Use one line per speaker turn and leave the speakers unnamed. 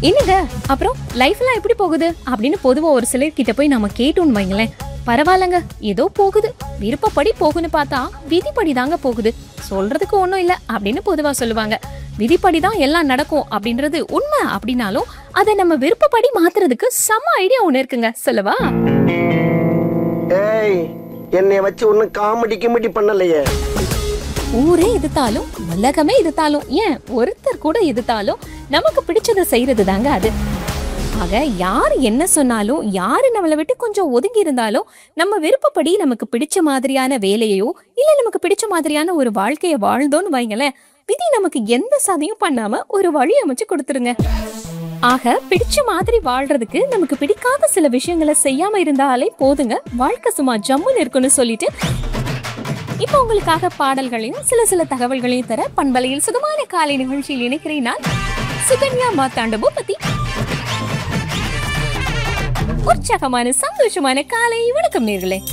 என்னங்க அப்புறம் லைஃப்லாம் எப்படி போகுது அப்படின்னு பொதுவா ஒரு சிலர் கிட்ட போய் நம்ம கேட்டோம்னு வைங்களேன் பரவாயில்லங்க ஏதோ போகுது விருப்பப்படி போகுன்னு பார்த்தா விதிப்படி தாங்க போகுது சொல்றதுக்கு ஒண்ணும் இல்ல அப்படின்னு பொதுவா சொல்லுவாங்க விதிப்படி தான் எல்லாம் நடக்கும் அப்படின்றது உண்மை அப்படின்னாலும் அதை நம்ம விருப்பப்படி மாத்துறதுக்கு செம்ம ஐடியா ஒண்ணு இருக்குங்க சொல்லவா
ஏய் என்னைய வச்சு ஒன்னும் காமெடி கிமெடி பண்ணலையே
ஊரே எதிர்த்தாலும் உலகமே எதிர்த்தாலும் ஏன் ஒருத்தர் கூட எதிர்த்தாலும் நமக்கு பிடிச்சதை செய்யறது தாங்க அது ஆக யார் என்ன சொன்னாலும் யாரு நம்மளை விட்டு கொஞ்சம் ஒதுங்கி இருந்தாலும் நம்ம விருப்பப்படி நமக்கு பிடிச்ச மாதிரியான வேலையோ இல்ல நமக்கு பிடிச்ச மாதிரியான ஒரு வாழ்க்கைய வாழ்ந்தோன்னு வைங்களேன் விதி நமக்கு எந்த சதையும் பண்ணாம ஒரு வழி அமைச்சு கொடுத்துருங்க ஆக பிடிச்ச மாதிரி வாழ்றதுக்கு நமக்கு பிடிக்காத சில விஷயங்களை செய்யாம இருந்தாலே போதுங்க வாழ்க்கை சும்மா ஜம்முன்னு இருக்குன்னு சொல்லிட்டு இப்போ உங்களுக்காக பாடல்களையும் சில சில தகவல்களையும் தர பண்பலையில் சுகமான காலை நிகழ்ச்சியில் இணைக்கிறேன் நான் சுகன்யா மாத்தாண்ட பூபதி உற்சாகமான சந்தோஷமான காலை வணக்கம் நேர்களே